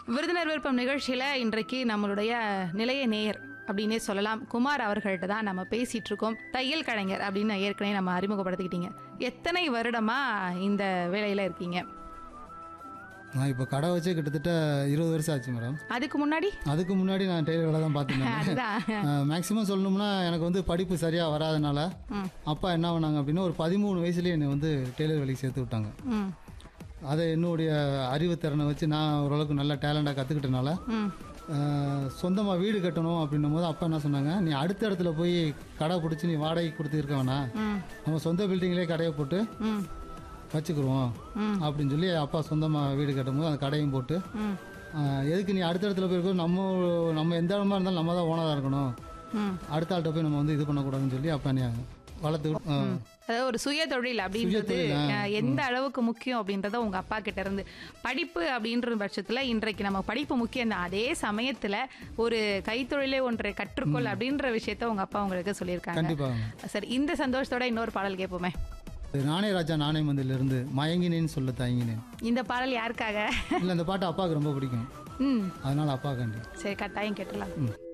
விருந்தினர் விருப்பம் நிகழ்ச்சியில இன்றைக்கு நம்மளுடைய நிலைய நேயர் அப்படின்னே சொல்லலாம் குமார் அவர்கள்ட்ட தான் நம்ம பேசிட்டு இருக்கோம் தையல் கலைஞர் அப்படின்னு ஏற்கனவே நம்ம அறிமுகப்படுத்திக்கிட்டீங்க எத்தனை வருடமா இந்த வேலையில இருக்கீங்க நான் இப்போ கடை வச்சே கிட்டத்தட்ட இருபது வருஷம் ஆச்சு மேடம் அதுக்கு முன்னாடி அதுக்கு முன்னாடி நான் டெய்லர் வேலை தான் பார்த்துருந்தேன் அதுதான் மேக்ஸிமம் சொல்லணும்னா எனக்கு வந்து படிப்பு சரியாக வராதனால ம். அப்பா என்ன பண்ணாங்க அப்படின்னா ஒரு பதிமூணு வயசுலேயே என்னை வந்து டெய்லர் வேலைக்கு சேர்த்து விட்டாங்க ம் அதை என்னுடைய அறிவுத்திறனை வச்சு நான் ஓரளவுக்கு நல்ல டேலண்டாக கற்றுக்கிட்டனால ம் சொந்தமாக வீடு கட்டணும் அப்படின்னும் போது அப்பா என்ன சொன்னாங்க நீ அடுத்த இடத்துல போய் கடை பிடிச்சி நீ வாடகை கொடுத்து இருக்க வேணாம் ம் நம்ம சொந்த பில்டிங்லேயே கடையை போட்டு ம் வச்சுக்கிருவோம் ம். அப்படின்னு சொல்லி அப்பா சொந்தமாக வீடு கட்டும்போது அந்த கடையும் போட்டு ம் ஆஹ், எதுக்கு நீ அடுத்த இடத்துல போய் இருக்கணும் நம்ம நம்ம எந்த இடமா இருந்தாலும் நம்ம தான் ஓனராக இருக்கணும் ம் அடுத்த ஆள்கிட்ட போய் நம்ம வந்து இது பண்ணக்கூடாதுன்னு சொல்லி அப்பா நீ வளர்த்து ஆஹ், அதாவது ஒரு சுய தொழில் அப்படின்றது அஹ், எந்த அளவுக்கு முக்கியம் அப்படின்றத உங்க அப்பா கிட்ட இருந்து படிப்பு அப்படின்ற பட்சத்துல இன்றைக்கு நம்ம படிப்பு முக்கியம் தான் அதே சமயத்துல ஒரு கைத்தொழிலே ஒன்றை கற்றுக்கொள் அப்படின்ற விஷயத்த உங்க அப்பா உங்களுக்கு சொல்லியிருக்காங்க கண்டிப்பாக சரி இந்த சந்தோஷத்தோட இன்னொரு பாடல் கேட்போமே நானே ராஜா நானே மந்திலிருந்து மயங்கினேன்னு சொல்ல தயங்கினேன் இந்த பாடல் யாருக்காக இல்லை அந்த பாட்டு அப்பாவுக்கு ரொம்ப பிடிக்கும் ம் அதனால அப்பாக்காண்டி சரி கட்டாயம் கேட்டலாம் ம்